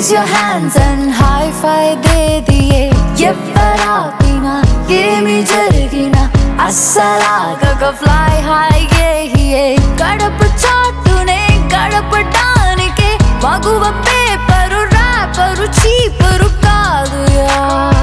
Raise your hands and high five దే దియే ఎవరాపినా ఏమి జరిగినా అస్సలాగక ఫ్లై హై ఏ గడప చాటునే గడపడానికే మగువ పేపరు ర్యాపరు చీపరు కాదుయా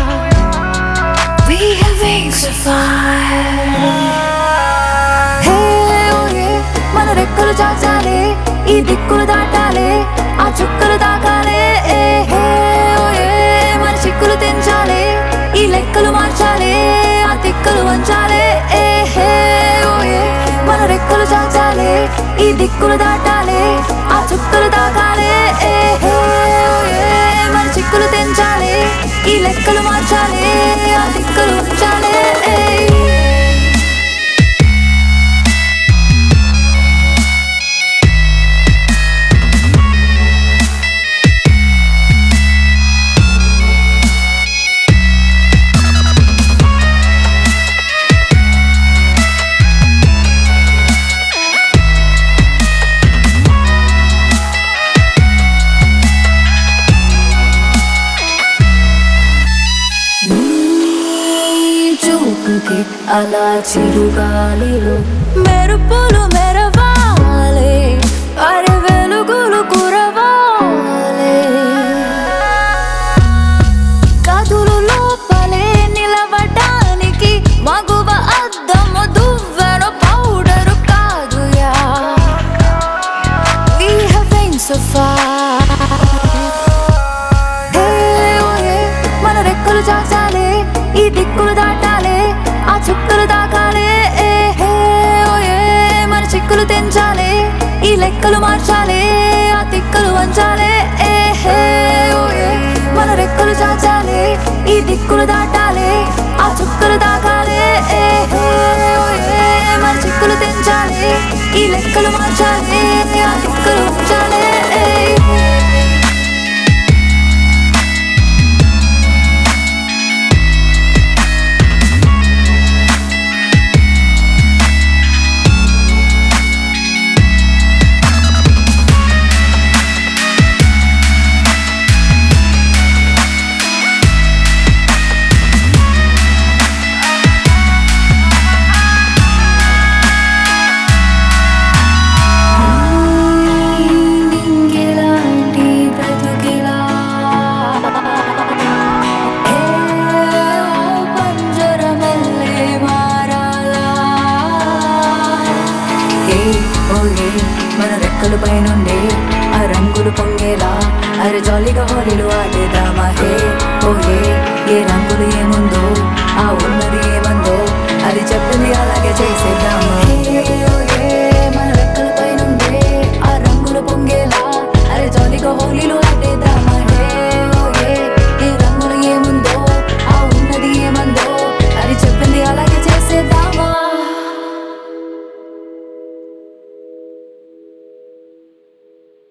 We have wings of fire hey ఓయే మన రెక్కలు చాచాలే ఈ దిక్కులు దాటాలే ఆ చుక్కలు తాకాలే ఏ హే ఓయే మన చిక్కులు తెంచాలే ఈ లెక్కలు మార్చాలే ఆ తిక్కలు వంచాలే ఏ హే ఓయే మన రెక్కలు చాచాలే ఈ దిక్కులు దాటాలే ఆ చుక్కలు తాకాలే ఏ హే ఓయే మన చిక్కులు తెంచాలే ఈ లెక్కలు మార్చాలే ఆ దిక్కులు వంచాలే ఏ చూపుకి అలా చిరుగాలిలో మెరుపులు మెరవాలి అరే వెలుగులు కురవాలి కదులు లోపలే నిలవడానికి మగువ అద్దము దువ్వెను పౌడరు కాదుయా We have wings of fire hey ఓయే మన రెక్కలు చాచాలే ఈ దిక్కులు దాటాలే ఆ చుక్కలు తాకాలే ఏ హే ఓయే మన చిక్కులు తెంచాలే ఈ లెక్కలు మార్చాలే ఆ తిక్కలు వంచాలే ఏ హే ఓయే మన రెక్కలు చాచాలే ఈ దిక్కులు దాటాలే ఆ చుక్కలు తాకాలే ఏ హే ఓయే మన చిక్కులు తెంచాలే ఈ లెక్కలు మార్చాలే ఆ తిక్కలు వంచాలే ఏ నింగిలాంటి బ్రతుకిలా ఏ ఓ పంజరమల్లే మారాలా ఏ ఓ ఏ మన రెక్కల పైనుండే ఆ రంగులు పొంగేలా అరే జాలీగా హోలీలు ఆడేద్దామా హే ఓ ఏ ఏ రంగులు ఏముందో